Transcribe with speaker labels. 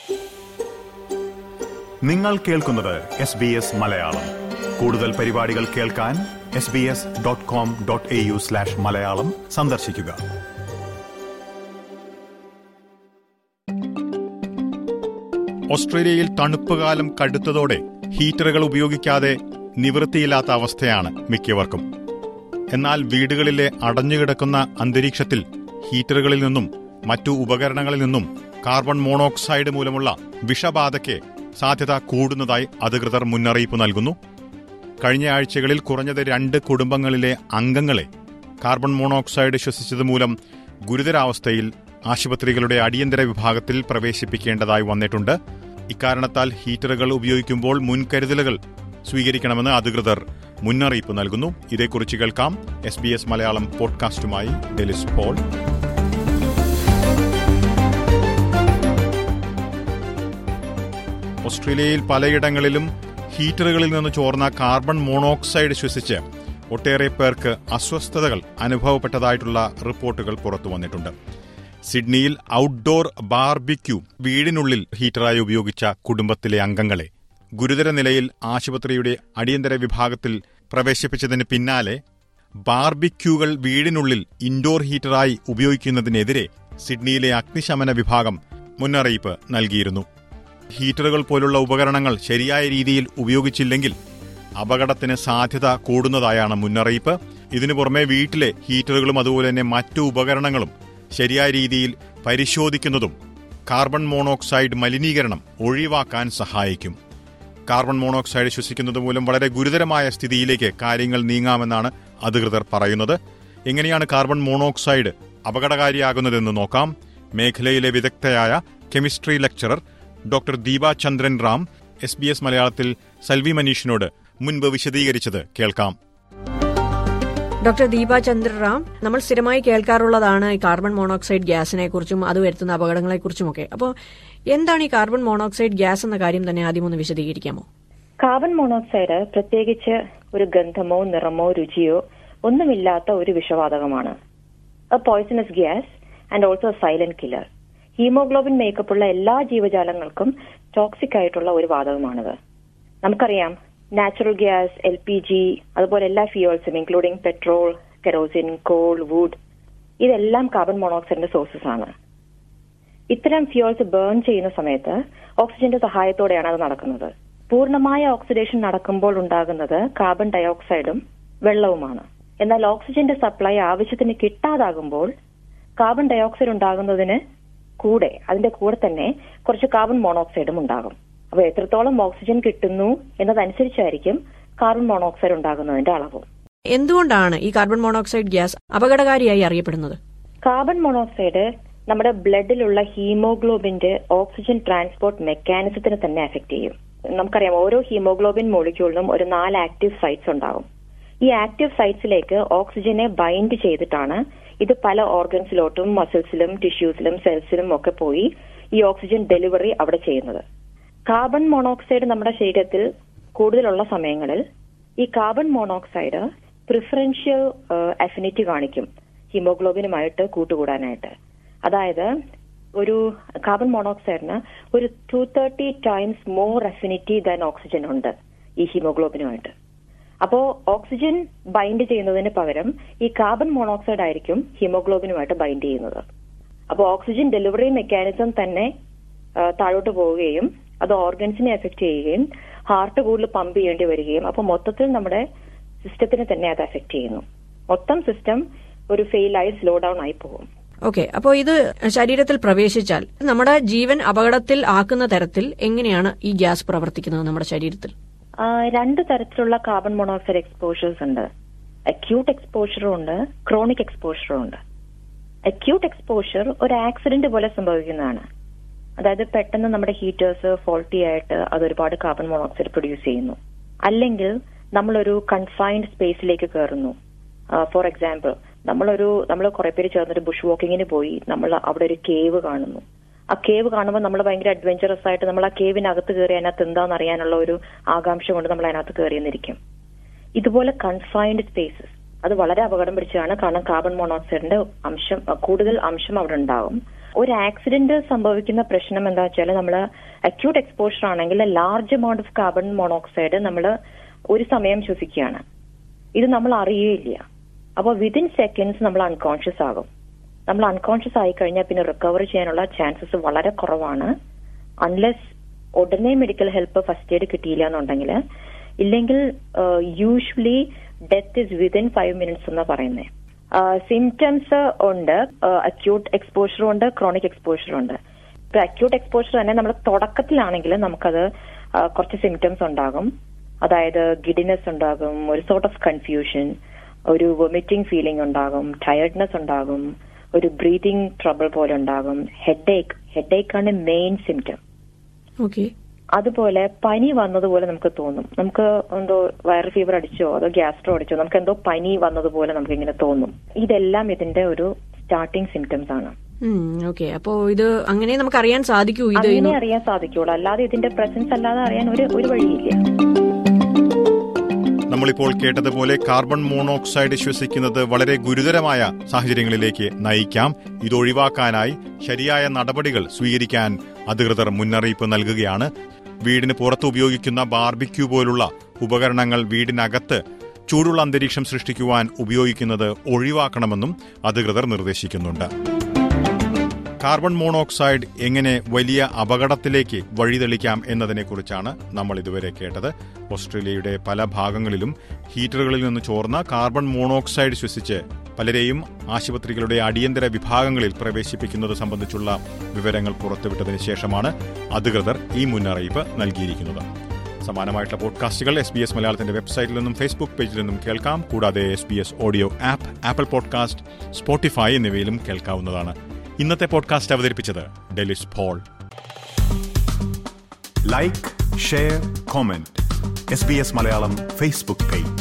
Speaker 1: നിങ്ങൾ കേൾക്കുന്നത് S B S Malayalam കൂടുതൽ പരിപാടികൾ കേൾക്കാൻ S B S dot com dot A U slash Malayalam സന്ദർശിക്കുക
Speaker 2: ഓസ്ട്രേലിയയിൽ തണുപ്പ് കാലം കടുത്തതോടെ ഹീറ്ററുകൾ ഉപയോഗിക്കാതെ നിവൃത്തിയില്ലാത്ത അവസ്ഥയാണ് മിക്കവർക്കും എന്നാൽ വീടുകളിലെ അടഞ്ഞുകിടക്കുന്ന അന്തരീക്ഷത്തിൽ ഹീറ്ററുകളിൽ നിന്നും മറ്റു ഉപകരണങ്ങളിൽ നിന്നും കാർബൺ മോണോക്സൈഡ് മൂലമുള്ള വിഷബാധയ്ക്ക് സാധ്യത കൂടുന്നതായി അധികൃതർ മുന്നറിയിപ്പ് നൽകുന്നു കഴിഞ്ഞ ആഴ്ചകളിൽ കുറഞ്ഞത് രണ്ട് കുടുംബങ്ങളിലെ അംഗങ്ങളെ കാർബൺ മോണോക്സൈഡ് ശ്വസിച്ചത് മൂലം ഗുരുതരാവസ്ഥയിൽ ആശുപത്രികളുടെ അടിയന്തര വിഭാഗത്തിൽ പ്രവേശിപ്പിക്കേണ്ടതായി വന്നിട്ടുണ്ട് ഇക്കാരണത്താൽ ഹീറ്ററുകൾ ഉപയോഗിക്കുമ്പോൾ മുൻകരുതലുകൾ സ്വീകരിക്കണമെന്ന് അധികൃതർ മുന്നറിയിപ്പ് നൽകുന്നു ഇതേക്കുറിച്ച് കേൾക്കാം എസ് ബി എസ് മലയാളം പോഡ്കാസ്റ്റുമായി ഡെലിസ് പോൾ ഓസ്ട്രേലിയയിൽ പലയിടങ്ങളിലും ഹീറ്ററുകളിൽ നിന്ന് ചോർന്ന കാർബൺ മോണോക്സൈഡ് ശ്വസിച്ച് ഒട്ടേറെ പേർക്ക് അസ്വസ്ഥതകൾ അനുഭവപ്പെട്ടതായിട്ടുള്ള റിപ്പോർട്ടുകൾ പുറത്തു വന്നിട്ടുണ്ട് സിഡ്നിയിൽ ഔട്ട്ഡോർ ബാർബിക്യൂ വീടിനുള്ളിൽ ഹീറ്ററായി ഉപയോഗിച്ച കുടുംബത്തിലെ അംഗങ്ങളെ ഗുരുതര നിലയിൽ ആശുപത്രിയുടെ അടിയന്തര വിഭാഗത്തിൽ പ്രവേശിപ്പിച്ചതിന് പിന്നാലെ ബാർബിക്യൂകൾ വീടിനുള്ളിൽ ഇൻഡോർ ഹീറ്ററായി ഉപയോഗിക്കുന്നതിനെതിരെ സിഡ്നിയിലെ അഗ്നിശമന വിഭാഗം മുന്നറിയിപ്പ് നൽകിയിരുന്നു ഹീറ്ററുകൾ പോലുള്ള ഉപകരണങ്ങൾ ശരിയായ രീതിയിൽ ഉപയോഗിച്ചില്ലെങ്കിൽ അപകടത്തിന് സാധ്യത കൂടുന്നതായാണ് മുന്നറിയിപ്പ് ഇതിനു പുറമെ വീട്ടിലെ ഹീറ്ററുകളും അതുപോലെ തന്നെ മറ്റു ഉപകരണങ്ങളും ശരിയായ രീതിയിൽ പരിശോധിക്കുന്നതും കാർബൺ മോണോക്സൈഡ് മലിനീകരണം ഒഴിവാക്കാൻ സഹായിക്കും കാർബൺ മോണോക്സൈഡ് ശ്വസിക്കുന്നത് മൂലം വളരെ ഗുരുതരമായ സ്ഥിതിയിലേക്ക് കാര്യങ്ങൾ നീങ്ങാമെന്നാണ് അധികൃതർ പറയുന്നത് എങ്ങനെയാണ് കാർബൺ മോണോക്സൈഡ് അപകടകാരിയാകുന്നതെന്ന് നോക്കാം മേഖലയിലെ വിദഗ്ധയായ chemistry lecturer doctor Deepa Chandran Ram S B S മലയാളത്തിൽ സൽവി മനീഷിനോട് മുൻപ് വിശദീകരിച്ചത് കേൾക്കാം
Speaker 3: ഡോക്ടർ ദീപ ചന്ദ്ര റാം നമ്മൾ സ്ഥിരമായി കേൾക്കാറുള്ളതാണ് ഈ കാർബൺ മോണോക്സൈഡ് ഗ്യാസിനെ കുറിച്ചും അത് വരുത്തുന്ന അപകടങ്ങളെക്കുറിച്ചുമൊക്കെ അപ്പോൾ എന്താണ് ഈ കാർബൺ മോണോക്സൈഡ് ഗ്യാസ് എന്ന കാര്യം തന്നെ ആദ്യം ഒന്ന് വിശദീകരിക്കാമോ
Speaker 4: കാർബൺ മോണോക്സൈഡ് പ്രത്യേകിച്ച് ഒരു ഗന്ധമോ നിറമോ രുചിയോ ഒന്നുമില്ലാത്ത ഒരു വിഷവാതകമാണ് a poisonous gas and also silent killer haemoglobin makeup ഉള്ള എല്ലാ ജീവജാലങ്ങൾക്കും ടോക്സിക് ആയിട്ടുള്ള ഒരു വാതകമാണിത് നമുക്കറിയാം natural gas L P G അതുപോലെ എല്ലാ ഫ്യൂൾസും including petrol kerosene coal wood ഇതെല്ലാം കാർബൺ മോണോക്സൈഡിന്റെ സോഴ്സസ് ആണ് ഇത്തരം ഫ്യൂൾസ് ബേൺ ചെയ്യുന്ന സമയത്ത് ഓക്സിജന്റെ സഹായത്തോടെയാണ് അത് നടക്കുന്നത് പൂർണ്ണമായ ഓക്സിഡേഷൻ നടക്കുമ്പോൾ ഉണ്ടാകുന്നത് കാർബൺ ഡയോക്സൈഡും വെള്ളവുമാണ് എന്നാൽ ഓക്സിജന്റെ സപ്ലൈ ആവശ്യത്തിന് കിട്ടാതാകുമ്പോൾ കാർബൺ ഡയോക്സൈഡ് ഉണ്ടാകുന്നതിന് കൂടെ അതിന്റെ കൂടെ തന്നെ കുറച്ച് കാർബൺ മോണോക്സൈഡും ഉണ്ടാകും അപ്പൊ എത്രത്തോളം ഓക്സിജൻ കിട്ടുന്നു എന്നതനുസരിച്ചായിരിക്കും കാർബൺ മോണോക്സൈഡ് ഉണ്ടാകുന്നതിന്റെ അളവും
Speaker 3: എന്തുകൊണ്ടാണ് ഈ കാർബൺ മോണോക്സൈഡ് ഗ്യാസ് അപകടകാരിയായി അറിയപ്പെടുന്നത്
Speaker 4: കാർബൺ മോണോക്സൈഡ് നമ്മുടെ ബ്ലഡിലുള്ള ഹീമോഗ്ലോബിന്റെ ഓക്സിജൻ ട്രാൻസ്പോർട്ട് മെക്കാനിസത്തിനെ തന്നെ അഫക്ട് ചെയ്യും നമുക്കറിയാം ഓരോ ഹീമോഗ്ലോബിൻ മോളിക്യൂളിനും ഒരു നാല് ആക്റ്റീവ് സൈറ്റ്സ് ഉണ്ടാവും ഈ ആക്റ്റീവ് സൈറ്റ്സിലേക്ക് ഓക്സിജനെ ബൈൻഡ് ചെയ്തിട്ടാണ് ഇത് പല ഓർഗൻസിലോട്ടും മസിൽസിലും ടിഷ്യൂസിലും സെൽസിലും ഒക്കെ പോയി ഈ ഓക്സിജൻ ഡെലിവറി അവിടെ ചെയ്യുന്നത് കാർബൺ മോണോക്സൈഡ് നമ്മുടെ ശരീരത്തിൽ കൂടുതലുള്ള സമയങ്ങളിൽ ഈ കാർബൺ മോണോക്സൈഡ് പ്രിഫറൻഷ്യൽ അഫിനിറ്റി കാണിക്കും ഹീമോഗ്ലോബിനുമായിട്ട് കൂട്ടുകൂടാനായിട്ട് അതായത് ഒരു കാർബൺ മോണോക്സൈഡിന് ഒരു two thirty times more affinity than oxygen ഉണ്ട് ഈ ഹീമോഗ്ലോബിനുമായിട്ട് അപ്പോ ഓക്സിജൻ ബൈൻഡ് ചെയ്യുന്നതിന് പകരം ഈ കാർബൺ മോണോക്സൈഡ് ആയിരിക്കും ഹീമോഗ്ലോബിനുമായിട്ട് ബൈൻഡ് ചെയ്യുന്നത് അപ്പോൾ ഓക്സിജൻ ഡെലിവറി മെക്കാനിസം തന്നെ താഴോട്ട് പോവുകയും അത് ഓർഗൻസിനെ എഫക്ട് ചെയ്യുകയും ഹാർട്ട് കൂടുതൽ പമ്പ് ചെയ്യേണ്ടി വരികയും അപ്പൊ മൊത്തത്തിൽ നമ്മുടെ സിസ്റ്റത്തിനെ തന്നെ അത് എഫക്ട് ചെയ്യുന്നു മൊത്തം സിസ്റ്റം ഒരു ഫെയിലായി സ്ലോ ഡൗൺ ആയി പോകും
Speaker 3: ഓക്കെ അപ്പോൾ ഇത് ശരീരത്തിൽ പ്രവേശിച്ചാൽ നമ്മുടെ ജീവൻ അപകടത്തിൽ ആക്കുന്ന തരത്തിൽ എങ്ങനെയാണ് ഈ ഗ്യാസ് പ്രവർത്തിക്കുന്നത് നമ്മുടെ ശരീരത്തിൽ
Speaker 4: രണ്ട് തരത്തിലുള്ള കാർബൺ മോണോക്സൈഡ് എക്സ്പോഷേഴ്സ് ഉണ്ട് അക്യൂട്ട് എക്സ്പോഷറും ഉണ്ട് ക്രോണിക് എക്സ്പോഷറും ഉണ്ട് അക്യൂട്ട് എക്സ്പോഷർ ഒരു ആക്സിഡന്റ് പോലെ സംഭവിക്കുന്നതാണ് അതായത് പെട്ടെന്ന് നമ്മുടെ ഹീറ്റേഴ്സ് ഫോൾട്ടി ആയിട്ട് അത് ഒരുപാട് കാർബൺ മോണോക്സൈഡ് പ്രൊഡ്യൂസ് ചെയ്യുന്നു അല്ലെങ്കിൽ നമ്മളൊരു കൺഫൈൻഡ് സ്പേസിലേക്ക് കയറുന്നു ഫോർ എക്സാമ്പിൾ നമ്മളൊരു നമ്മൾ കുറെ പേര് ചേർന്നൊരു ബുഷ് വാക്കിങ്ങിന് പോയി നമ്മൾ അവിടെ ഒരു കേവ് കാണുന്നു ആ കേവ് കാണുമ്പോൾ നമ്മൾ ഭയങ്കര അഡ്വഞ്ചറസ് ആയിട്ട് നമ്മൾ ആ കേവിനകത്ത് കയറി അതിനകത്ത് എന്താണെന്ന് അറിയാനുള്ള ഒരു ആകാംക്ഷ കൊണ്ട് നമ്മൾ അതിനകത്ത് കയറിയെന്നിരിക്കും ഇതുപോലെ കൺഫൈൻഡ് സ്പേസസ് അത് വളരെ അപകടം പിടിച്ചതാണ് കാരണം കാർബൺ മോണോക്സൈഡിന്റെ അംശം കൂടുതൽ അംശം അവിടെ ഉണ്ടാവും ഒരു ആക്സിഡന്റ് സംഭവിക്കുന്ന പ്രശ്നം എന്താ വെച്ചാൽ നമ്മൾ അക്യൂട്ട് എക്സ്പോഷർ ആണെങ്കിൽ large amount of carbon monoxide നമ്മൾ ഒരു സമയം ശ്വസിക്കുകയാണ് ഇത് നമ്മൾ അറിയുകയില്ല അപ്പോൾ വിതിൻ സെക്കൻഡ്സ് നമ്മൾ അൺകോൺഷ്യസ് ആകും നമ്മൾ അൺകോൺഷ്യസ് ആയി കഴിഞ്ഞാൽ പിന്നെ റിക്കവർ ചെയ്യാനുള്ള ചാൻസസ് വളരെ കുറവാണ് അൺലെസ് ഉടനെ മെഡിക്കൽ ഹെൽപ്പ് ഫസ്റ്റ് എയ്ഡ് കിട്ടിയില്ല എന്നുണ്ടെങ്കിൽ ഇല്ലെങ്കിൽ usually death is within five minutes എന്നാ പറയുന്നത് സിംറ്റംസ് ഉണ്ട് അക്യൂട്ട് എക്സ്പോഷറും ഉണ്ട് ക്രോണിക് എക്സ്പോഷറും ഉണ്ട് ഇപ്പൊ അക്യൂട്ട് എക്സ്പോഷർ തന്നെ നമ്മൾ തുടക്കത്തിലാണെങ്കിൽ നമുക്കത് ആ, കുറച്ച് സിംറ്റംസ് ഉണ്ടാകും അതായത് ഗിഡിനെസ് ഉണ്ടാകും ഒരു സോർട്ട് ഓഫ് കൺഫ്യൂഷൻ ഒരു വൊമിറ്റിംഗ് ഫീലിംഗ് ഉണ്ടാകും ടയർഡ്നെസ് ഉണ്ടാകും ഒരു ബ്രീതിങ് ട്രബിൾ പോലെ ഉണ്ടാകും ഹെഡ് ഏക്ക് ഹെഡ് ഏക്കാണ് മെയിൻ സിംറ്റം
Speaker 3: ഓക്കെ
Speaker 4: അതുപോലെ പനി വന്നതുപോലെ നമുക്ക് തോന്നും നമുക്ക് എന്തോ വൈറൽ ഫീവർ അടിച്ചോ അതോ ഗ്യാസ്ട്രോ അടിച്ചോ നമുക്ക് എന്തോ പനി വന്നതുപോലെ നമുക്ക് ഇങ്ങനെ തോന്നും ഇതെല്ലാം ഇതിന്റെ ഒരു സ്റ്റാർട്ടിംഗ് സിംറ്റംസ് ആണ്
Speaker 3: ഓക്കെ അപ്പോ ഇത് അങ്ങനെ നമുക്ക് അറിയാൻ സാധിക്കൂ ഇത്
Speaker 4: അങ്ങനെ അറിയാൻ സാധിക്കുള്ളൂ അല്ലാതെ ഇതിന്റെ പ്രസൻസ് അല്ലാതെ അറിയാൻ ഒരു ഒരു വഴിയില്ല
Speaker 2: നമ്മളിപ്പോൾ കേട്ടതുപോലെ കാർബൺ മോണോക്സൈഡ് ശ്വസിക്കുന്നത് വളരെ ഗുരുതരമായ സാഹചര്യങ്ങളിലേക്ക് നയിക്കാം ഇതൊഴിവാക്കാനായി ശരിയായ നടപടികൾ സ്വീകരിക്കാൻ അധികൃതർ മുന്നറിയിപ്പ് നൽകുകയാണ് വീടിന് പുറത്ത് ഉപയോഗിക്കുന്ന ബാർബിക്യൂ പോലുള്ള ഉപകരണങ്ങൾ വീടിനകത്ത് ചൂടുള്ള അന്തരീക്ഷം സൃഷ്ടിക്കുവാൻ ഉപയോഗിക്കുന്നത് ഒഴിവാക്കണമെന്നും അധികൃതർ നിർദ്ദേശിക്കുന്നുണ്ട് കാർബൺ മോണോക്സൈഡ് എങ്ങനെ വലിയ അപകടത്തിലേക്ക് വഴിതെളിക്കാം എന്നതിനെക്കുറിച്ചാണ് നമ്മൾ ഇതുവരെ കേട്ടത് ഓസ്ട്രേലിയയുടെ പല ഭാഗങ്ങളിലും ഹീറ്ററുകളിൽ നിന്ന് ചോർന്ന കാർബൺ മോണോക്സൈഡ് ശ്വസിച്ച് പലരെയും ആശുപത്രികളുടെ അടിയന്തര വിഭാഗങ്ങളിൽ പ്രവേശിപ്പിക്കുന്നത് സംബന്ധിച്ചുള്ള വിവരങ്ങൾ പുറത്തുവിട്ടതിന് ശേഷമാണ് അധികൃതർ ഈ മുന്നറിയിപ്പ് നൽകിയിരിക്കുന്നത് സമാനമായിട്ടുള്ള പോഡ്കാസ്റ്റുകൾ എസ് ബി എസ് മലയാളത്തിന്റെ വെബ്സൈറ്റിൽ നിന്നും ഫേസ്ബുക്ക് പേജിൽ നിന്നും കേൾക്കാം കൂടാതെ S B S audio app Apple podcast Spotify എന്നിവയിലും കേൾക്കാവുന്നതാണ് ഇന്നത്തെ പോഡ്കാസ്റ്റ് അവതരിപ്പിച്ചത് Delis Paul
Speaker 1: like share comment S B S Malayalam Facebook page